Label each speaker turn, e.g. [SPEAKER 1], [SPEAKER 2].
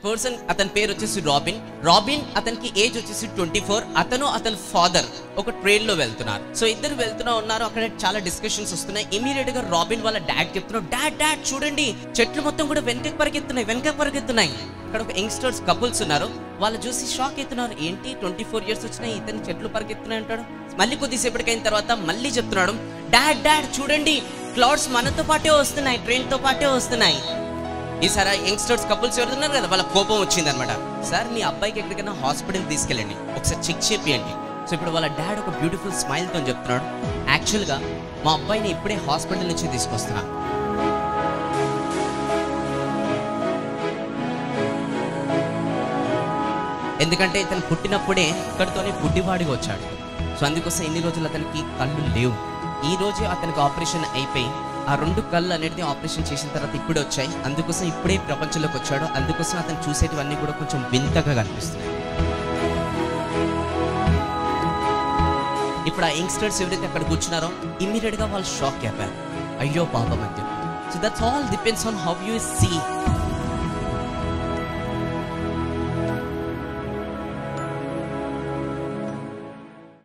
[SPEAKER 1] person అతని పేరు వచ్చేసి రాబిన్ రాబిన్ అతనికి ఏజ్ వచ్చేసి ట్వంటీ ఫోర్ అతను అతని ఫాదర్ ఒక ట్రైన్ లో వెళ్తున్నారు సో ఇద్దరు వెళ్తున్నా ఉన్నారు అక్కడ చాలా డిస్కషన్స్ వస్తున్నాయి ఇమీడియట్ గా రాబిన్ వాళ్ళ డాడ్ చెప్తున్నాడు డాడ్ డాడ్ చూడండి చెట్లు మొత్తం కూడా వెనకకి పరిగెత్తున్నాయి వెనకకి పరిగెత్తున్నాయి అక్కడ ఒక యంగ్స్టర్స్ కపుల్స్ ఉన్నారు వాళ్ళు చూసి షాక్ అవుతున్నారు ఏంటి ట్వంటీ ఫోర్ ఇయర్స్ వచ్చినాయి ఇతను చెట్లు పరిగెత్తున్నాయి అంటాడు మళ్ళీ కొద్దిసేపటికి అయిన తర్వాత మళ్ళీ చెప్తున్నాడు డాడ్ డాడ్ చూడండి క్లౌడ్స్ మనతో పాటే వస్తున్నాయి ట్రైన్ తో పాటే వస్తున్నాయి ఈసారి యంగ్స్టర్స్ కపుల్స్ ఎవరున్నారు కదా వాళ్ళ కోపం వచ్చింది అనమాట సార్ మీ అబ్బాయికి ఎక్కడికైనా హాస్పిటల్ తీసుకెళ్ళండి ఒకసారి చెక్ చేపియండి సో ఇప్పుడు వాళ్ళ డాడ్ ఒక బ్యూటిఫుల్ స్మైల్తో చెప్తున్నాడు యాక్చువల్గా మా అబ్బాయిని ఇప్పుడే హాస్పిటల్ నుంచి తీసుకొస్తున్నా ఎందుకంటే ఇతను పుట్టినప్పుడే ఇక్కడితోనే పుట్టివాడిగా వచ్చాడు సో అందుకోసం ఇన్ని రోజులు అతనికి కళ్ళు లేవు ఈ రోజే అతనికి ఆపరేషన్ అయిపోయి ఆ రెండు కళ్ళు అనేది ఆపరేషన్ చేసిన తర్వాత ఇప్పుడే వచ్చాయి అందుకోసం ఇప్పుడే ప్రపంచంలోకి వచ్చాడు అందుకోసం అతను చూసేటివన్నీ కూడా కొంచెం వింతగా కనిపిస్తున్నాయి ఇప్పుడు ఆ యంగ్స్టర్స్ ఎవరైతే అక్కడ కూర్చున్నారో ఇమ్మీడియట్ గా వాళ్ళు షాక్ అయిపోయారు అయ్యో పాపం అని చెప్పి so that's all depends on how you see